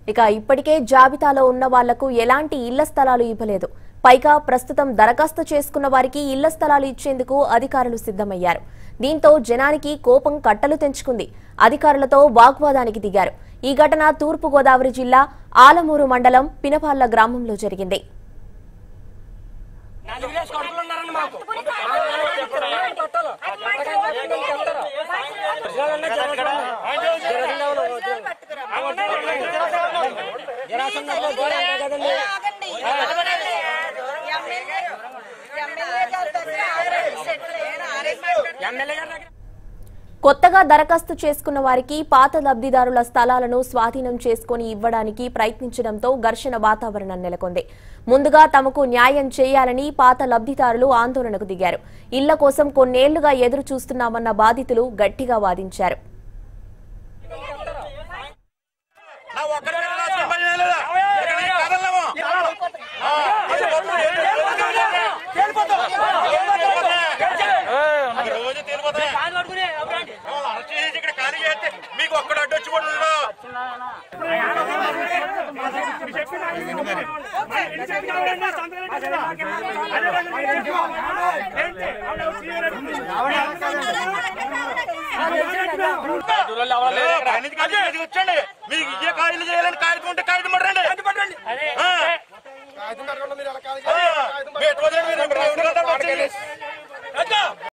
ఇక ఇప్పటికే జాబితాలో ఉన్న వాళ్లకు ఎలాంటి ఇళ్ల స్థలాలు ఇవ్వలేదు పైగా ప్రస్తుతం దరఖాస్తు చేసుకున్న వారికి ఇళ్ల స్థలాలు ఇచ్చేందుకు అధికారులు సిద్ధమయ్యారు దీంతో జనానికి కోపం కట్టలు తెంచుకుంది అధికారులతో వాగ్వాదానికి దిగారు ఈ ఘటన తూర్పు గోదావరి జిల్లా ఆలమూరు మండలం పినపాళ్ల గ్రామంలో జరిగింది నలుగురేసి కొడుకులు ఉన్నారండి మాకు జరాసందర్లో గోడ అంటారు కదండి ఎమ్మెల్యే గారి దగ్గర కొత్తగా దరఖాస్తు చేసుకున్న వారికి పాత లబ్ధిదారుల స్థలాలను స్వాధీనం చేసుకుని ఇవ్వడానికి ప్రయత్నించడంతో ఘర్షణ వాతావరణం నెలకొంది ముందుగా తమకు న్యాయం చేయాలని పాత లబ్ధిదారులు ఆందోళనకు దిగారు ఇళ్ల కోసం కొన్నేళ్లుగా ఎదురు చూస్తున్నామన్న బాధితులు గట్టిగా వాదించారు నా ఒక్కడి మీద రాసుకుని పని చేయలేదా? ఇక్కడ నీకు కదలలేము. ఆ, ఇది మొత్తం ఏంటి? అది రోజు తేలిపోతాయి. ఆ, అరెస్ట్ చేసి ఇక్కడ ఖాళీ చేస్తే మీకు ఒక్కడ అడ్డు వచ్చి కూడా ఉండడు. పైనుంచి ఖాళీ చేసి వచ్చండి మీకు ఇయ్యే ఖాళీలు చేయాలని కాగితం ఉంటే కాగితం పట్టండి ఆ. ఆ, మీ ఎటు వదిలేండి మీరు? మీరు ఎవరు కదా పట్టుకెళ్ళి.